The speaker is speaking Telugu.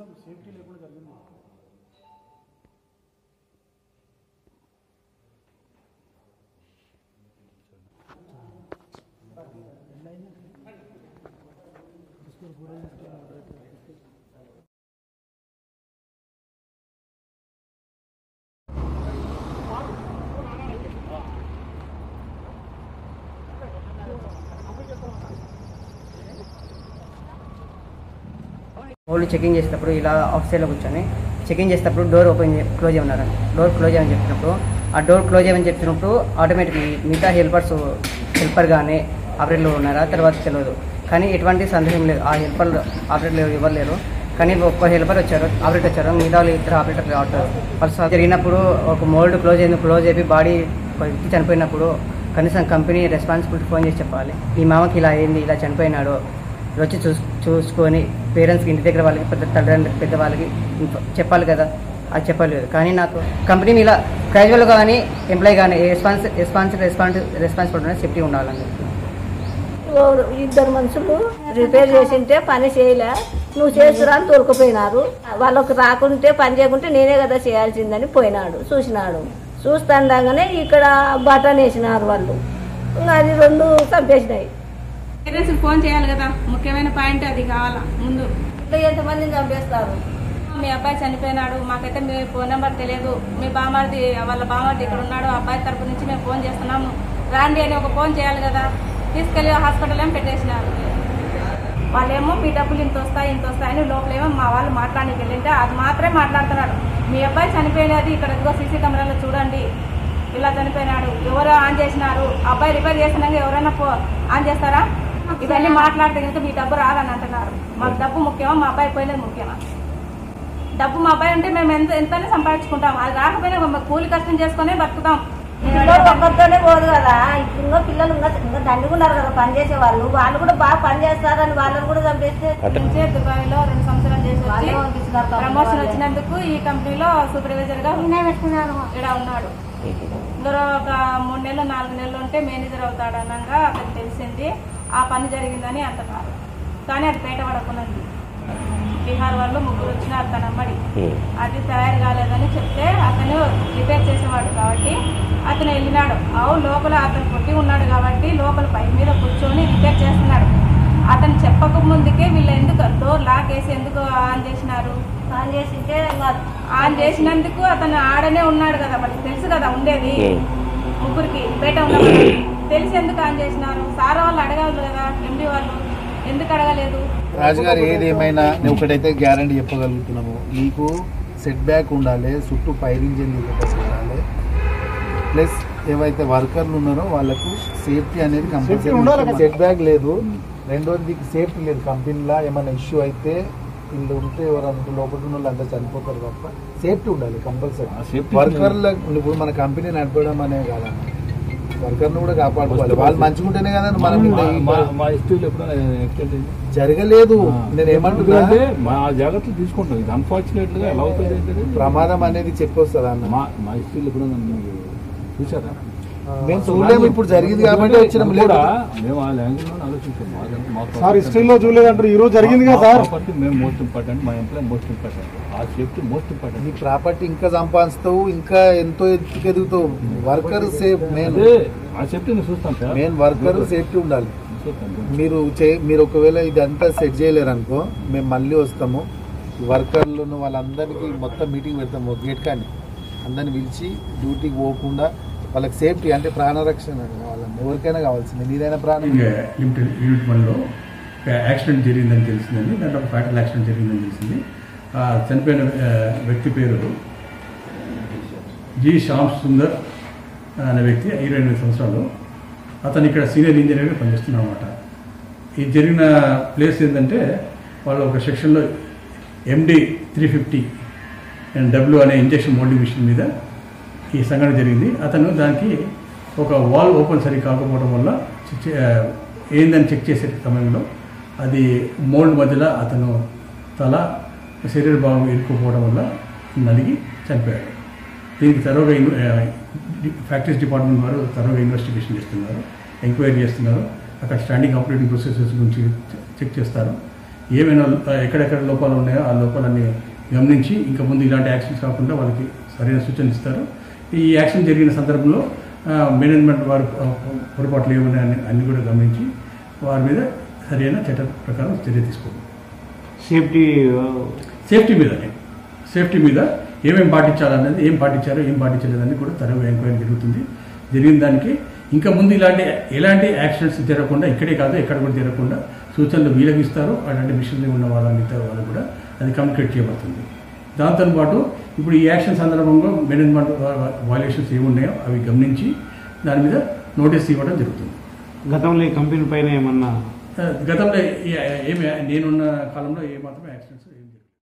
కనీసం సేఫ్టీ లేకుండా జరిగింది వాళ్ళు చెకింగ్ చేసేటప్పుడు ఇలా ఆఫ్ సైడ్లో కూర్చొని చెకింగ్ చేసేటప్పుడు డోర్ ఓపెన్ క్లోజ్ చేయమన్నారు డోర్ క్లోజ్ చేయమని చెప్పినప్పుడు ఆ డోర్ క్లోజ్ చేయమని చెప్పినప్పుడు ఆటోమేటిక్ మిగతా హెల్పర్స్ హెల్పర్ కానీ ఆపరేటర్లు ఉన్నారా తర్వాత తెలియదు కానీ ఎటువంటి సందేహం లేదు ఆ హెల్పర్ ఆపరేటర్లు ఎవరు లేరు కానీ ఒక్క హెల్పర్ వచ్చారు ఆపరేటర్ వచ్చారు మిగతా వాళ్ళు ఇద్దరు ఆపరేటర్లు అవుతారు వాళ్ళు జరిగినప్పుడు ఒక మోల్డ్ క్లోజ్ అయింది క్లోజ్ అయిపోయి బాడీ వ్యక్తి చనిపోయినప్పుడు కనీసం కంపెనీ రెస్పాన్సిబిలిటీ ఫోన్ చేసి చెప్పాలి ఈ మామకి ఇలా అయింది ఇలా చనిపోయినాడు వచ్చి చూస్ చూసుకొని పేరెంట్స్కి ఇంటి దగ్గర వాళ్ళకి పెద్ద తల్లిదండ్రులకి పెద్ద వాళ్ళకి ఇంఫ- చెప్పాలి కదా అది చెప్పలేదు కానీ నాకు కంపెనీ ఇలా క్యాజువల్గా కానీ ఎంప్లాయ్ కానీ response response response responsibility safety ఉండాలని ఓ- ఇద్దరు మనుషులు రిపేర్ చేసింటే పని చేయలే నువ్వు చేస్తురా అని దొరికిపోయినారు వాళ్ళకి రాకుంటే పని చేయకుంటే నేనే కదా చేయాల్సిందని పోయినాడు చూసినాడు చూస్తుండగానే ఇక్కడ బటన్ వేసినారు వాళ్ళు ఇంకా అది రెండు చంపేసినాయి పేరెంట్స్కి ఫోన్ చేయాలి కదా ముఖ్యమైన పాయింట్ అది కావాలా ముందు ఇట్లా ఎంతమందిని చంపేస్తారు మీ అబ్బాయి చనిపోయినాడు మాకైతే మీ ఫోన్ నెంబర్ తెలియదు మీ బామార్ది వాళ్ళ బామార్ది ఇక్కడ ఉన్నాడు ఆ అబ్బాయి తరపు నుంచి మేము ఫోన్ చేస్తున్నాము రాండి అని ఒక ఫోన్ చేయాలి కదా తీసుకెళ్లి హాస్పిటల్ ఏమో పెట్టేసినారు వాళ్ళేమో మీ డబ్బులు ఇంత వస్తాయి ఇంత వస్తాయని లోపలేమో మా వాళ్ళు మాట్లాడానికి వెళ్ళింటే అది మాత్రమే మాట్లాడుతున్నాడు మీ అబ్బాయి చనిపోయినది ఇక్కడ ఇదిగో సీసీ కెమెరాలో చూడండి ఇలా చనిపోయినాడు ఎవరు ఆన్ చేసినారు అబ్బాయి రిపేర్ చేసినాక ఎవరైనా ఫో ఆన్ చేస్తారా ఇవన్నీ మాట్లాడితే కనుక మీ డబ్బు రాదని అంటున్నారు మాకు డబ్బు ముఖ్యమా మా అబ్బాయి పోయినది ముఖ్యమా డబ్బు మా అబ్బాయి ఉంటే మేము ఎంత ఎంతనే సంపాదించుకుంటాం అది రాకపోయినా మేము కూలి కష్టం చేసుకునే బతుకుతాం పిల్లలు ఒక్కరితోనే పోదు కదా ఇంకా పిల్లలు ఇంకా ఇంకా దండిగా ఉన్నారు కదా పని చేసే వాళ్ళు వాళ్ళు కూడా బాగా పని చేస్తారని వాళ్ళని కూడా చంపేస్తే నుంచే దుబాయ్ లో రెండు సంవత్సరాలు చేసి వచ్చి వాళ్ళే పంపిస్తున్నారు పాపం. ప్రమోషన్ వచ్చినందుకు ఈ కంపెనీలో సూపర్వైజర్ గా ఇక్కడ ఉన్నాడు ఇందులో ఒక మూడు నెలలు నాలుగు నెలలు ఉంటే మేనేజర్ అవుతాడు అనగా అతనికి తెలిసింది ఆ పని జరిగిందని అంటున్నారు కానీ అది బయటపడకున్నది బీహార్ వాళ్ళు ముగ్గురు వచ్చినారు తన అమ్మడి అది తయారు కాలేదని చెప్తే అతను రిపేర్ చేసేవాడు కాబట్టి అతను వెళ్ళినాడు అవు లోపల అతను కొట్టి ఉన్నాడు కాబట్టి లోపల పై మీద కూర్చొని రిపేర్ చేస్తున్నాడు అతను చెప్పక ముందుకే వీళ్ళు ఎందుకు డోర్ లాక్ వేసి ఎందుకు ఆన్ చేసినారు పని చేసింటే ఇంకా ఆన్ చేసినందుకు అతను ఆడనే ఉన్నాడు కదా వాళ్ళకి తెలుసు కదా ఉండేది ముగ్గురికి బయట ఉన్నప్పుడు తెలిసి ఎందుకు ఆన్ చేసినారు సార్ వాళ్ళు అడగాలి కదా ఎండి వాళ్ళు ఎందుకు అడగలేదు రాజుగారు ఏది ఏమైనా నేను ఒకటైతే గ్యారంటీ చెప్పగలుగుతున్నాము మీకు సెట్ బ్యాక్ ఉండాలి చుట్టూ ఫైర్ ఇంజిన్ కెపాసిటీ ఉండాలి ప్లస్ ఏవైతే వర్కర్లు ఉన్నారో వాళ్ళకు సేఫ్టీ అనేది కంపల్సరీ సెట్ బ్యాక్ లేదు రెండోది సేఫ్టీ లేదు కంపెనీలో ఏమైనా ఇష్యూ అయితే వీళ్ళు ఉంటే ఎవరంతా లోపల ఉన్న వాళ్ళు అంతా చనిపోతారు తప్ప సేఫ్టీ ఉండాలి కంపల్సరీ వర్కర్ల ఇప్పుడు మన కంపెనీ నడపడం అనే కాదన్న వర్కర్ను కూడా కాపాడుకోవాలి వాళ్ళు మంచుకుంటేనే కదా మనం ఇంత ఈ- మా హిస్టరీలో ఎప్పుడైనా ఎక్స్టెండ్ అయింది జరగలేదు నేను ఏమంటున్నా ఎందుకంటే మా జాగ్రత్తలు తీసుకుంటాం ఇది అన్ఫార్చునేట్ గా ఎలా అవుతుంది ఏంటంటే ప్రమాదం అనేది చెప్పొస్తుంది అన్న మా మా హిస్టరీలో ఎప్పుడైనా మీరు చూసారా మేము చూడలేము ఇప్పుడు జరిగింది కాబట్టి వచ్చినాం మేము లేదు కూడా మేము ఆ లాంగ్వేజ్ లో ఆలోచించాం మా- మా సార్ హిస్టరీలో చూడలేదంటారు ఈ రోజు జరిగింది కదా సార్ ప్రాపర్టీ మేము మోస్ట్ ఇంపార్టెంట్ మా ఎంప్లాయ్ మోస్ట్ ఇంపార్టెంట్ ఆ సేఫ్టీ మోస్ట్ ఇంపార్టెంట్ నీ ప్రాపర్టీ ఇంకా సంపాదిస్తావు ఇంకా ఎంతో ఎత్తుకు ఎదుగుతావు వర్కర్ సేఫ్ మెయిన్ అదే ఆ సేఫ్టీ నేను చూస్తాను సార్ మెయిన్ వర్కర్ సేఫ్టీ ఉండాలి చూస్తాను మీరు చే మీరు ఒకవేళ ఇదంతా సెట్ చేయలేరు అనుకో మేము మళ్ళీ వస్తాము ఈ వర్కర్లను వాళ్ళందరికీ మొత్తం మీటింగ్ పెడతాము గేట్ కానీ అందరిని పిలిచి డ్యూటీకి పోకుండా వాళ్ళకి సేఫ్టీ అంటే ప్రాణరక్షణ వాళ్ళని ఎవరికైనా కావాల్సింది నీదైనా ప్రాణం లిమిటెడ్ యూనిట్ వన్లో ఒక యాక్సిడెంట్ జరిగిందని తెలిసిందండి దాంట్లో ఒక ఫ్యాటల్ యాక్సిడెంట్ జరిగిందని తెలిసింది ఆ చనిపోయిన ఆ, వ్యక్తి పేరు జి శ్యామ్ సుందర్ అనే వ్యక్తి ఇరవై ఎనిమిది సంవత్సరాలు అతను ఇక్కడ సీనియర్ ఇంజనీర్గా పనిచేస్తున్నాడు అనమాట ఈ జరిగిన ప్లేస్ ఏంటంటే వాళ్ళు ఒక సెక్షన్లో MD three fifty and W అనే ఇంజెక్షన్ మోల్డింగ్ మిషన్ మీద ఈ సంఘటన జరిగింది అతను దానికి ఒక వాల్ ఓపెన్ సరి కాకపోవడం వల్ల చెక్ చే- ఆ, ఏందని చెక్ చేసే సమయంలో అది మోల్డ్ మధ్యలో అతను తల శరీర భాగం ఇరుక్కుపోవడం వల్ల నలిగి చనిపోయాడు దీనికి తరువుగా ఇన్- ఆ, డి- ఫ్యాక్టరీస్ డిపార్ట్మెంట్ వారు తరువుగా ఇన్వెస్టిగేషన్ చేస్తున్నారు ఎంక్వైరీ చేస్తున్నారు అక్కడ స్టాండింగ్ ఆపరేటింగ్ ప్రొసెసెస్ గురించి చె- చెక్ చేస్తారు ఏమైనా ఆ, ఎక్కడెక్కడ లోపాలు ఉన్నాయో ఆ లోపాలన్నీ గమనించి ఇంకా ముందు ఇలాంటి యాక్షన్స్ కాకుండా వాళ్ళకి సరైన సూచనలు ఇస్తారు ఈ యాక్షన్ జరిగిన సందర్భంలో ఆ, మేనేజ్మెంట్ వారు ఆ, పొరపాట్లు ఏమున్నాయి అన్ని అన్ని కూడా గమనించి వారి మీద సరైన చట్ట ప్రకారం చర్య తీసుకోవాలి సేఫ్టీ సేఫ్టీ మీదనే సేఫ్టీ మీద ఏమేం పాటించాలనేది ఏం పాటించారో ఏం పాటించలేదని కూడా తరగతి ఎంక్వైరీ జరుగుతుంది జరిగిన దానికి ఇంకా ముందు ఇలాంటి ఎలాంటి యాక్షన్స్ జరగకుండా ఇక్కడే కాదు ఎక్కడ కూడా జరగకుండా సూచనలు వీళ్ళకి ఇస్తారు అలాంటి మిషన్లు ఉన్న వాళ్ళ మిగతా వాళ్ళు కూడా అది కమ్యూనికేట్ చేయబడుతుంది దాంతో పాటు ఇప్పుడు ఈ యాక్షన్ సందర్భంగా మేనేజ్మెంట్ వాల్యుయేషన్స్ ఏమున్నాయో అవి గమనించి దాని మీద నోటీస్ ఇవ్వడం జరుగుతుంది గతంలో ఈ కంపెనీ పైన ఏమన్నా ఆ, గతంలో ఏ- ఏమి నేనున్న కాలంలో ఏ మాత్రం యాక్సిడెంట్స్ ఏమి